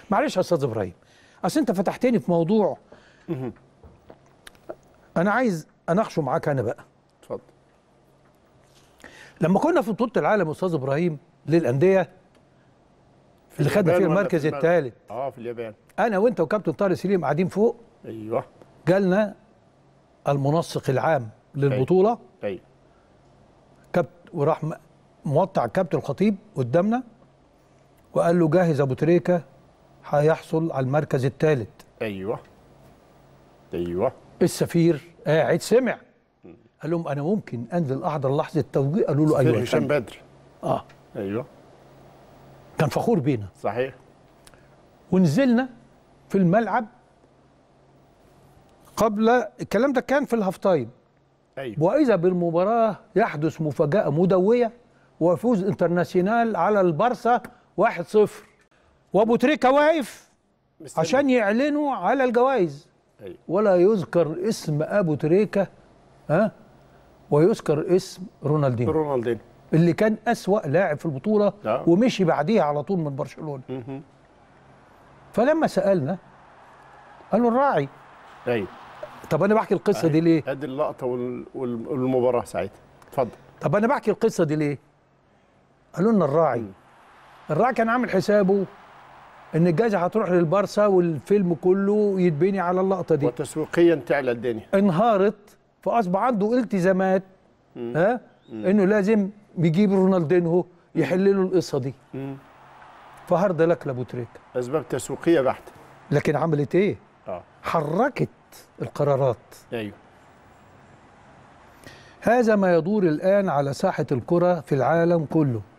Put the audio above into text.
معلش يا استاذ ابراهيم اصل انت فتحتني في موضوع انا عايز اناقشه معاك انا بقى اتفضل لما كنا في بطوله العالم يا استاذ ابراهيم للانديه اللي خدنا اليابان فيها ولا المركز في المغرب؟ الثالث اه في اليابان انا وانت وكابتن طارق سليم قاعدين فوق ايوه جالنا المنسق العام للبطوله ايوه كابت وراح م- موطع كابتن الخطيب قدامنا وقال له جاهز ابو تريكه هيحصل على المركز الثالث ايوه ايوه السفير قاعد سمع قال لهم انا ممكن انزل احضر لحظه توجيه قالوا له ايوه ايوه يا هشام فندم. بدر اه ايوه كان فخور بينا صحيح ونزلنا في الملعب قبل الكلام ده كان في الهاف تايم ايوه واذا بالمباراه يحدث مفاجاه مدويه ويفوز انترناسيونال على البارسا 1-0 وابو تريكه واقف مستني. عشان يعلنوا على الجوائز ايوه ولا يذكر اسم ابو تريكه ها ويذكر اسم رونالدينو رونالدينو اللي كان اسوا لاعب في البطوله آه. ومشي بعديها على طول من برشلونه مهم. فلما سالنا قالوا الراعي ايوه طب انا بحكي القصه دي ليه ادي اللقطه وال- وال- والمباراه ساعتها اتفضل طب انا بحكي القصه دي ليه قالوا لنا الراعي الراعي كان عامل حسابه ان الجائزه هتروح للبارسا والفيلم كله يتبني على اللقطه دي وتسويقيا تعلى الدنيا انهارت فاصبح عنده التزامات ها انه لازم يجيب رونالدينهو يحل له القصه دي مم. فهرد لك لابو تريكه اسباب تسويقيه بحته لكن عملت ايه اه حركت القرارات ايوه هذا ما يدور الان على ساحه الكره في العالم كله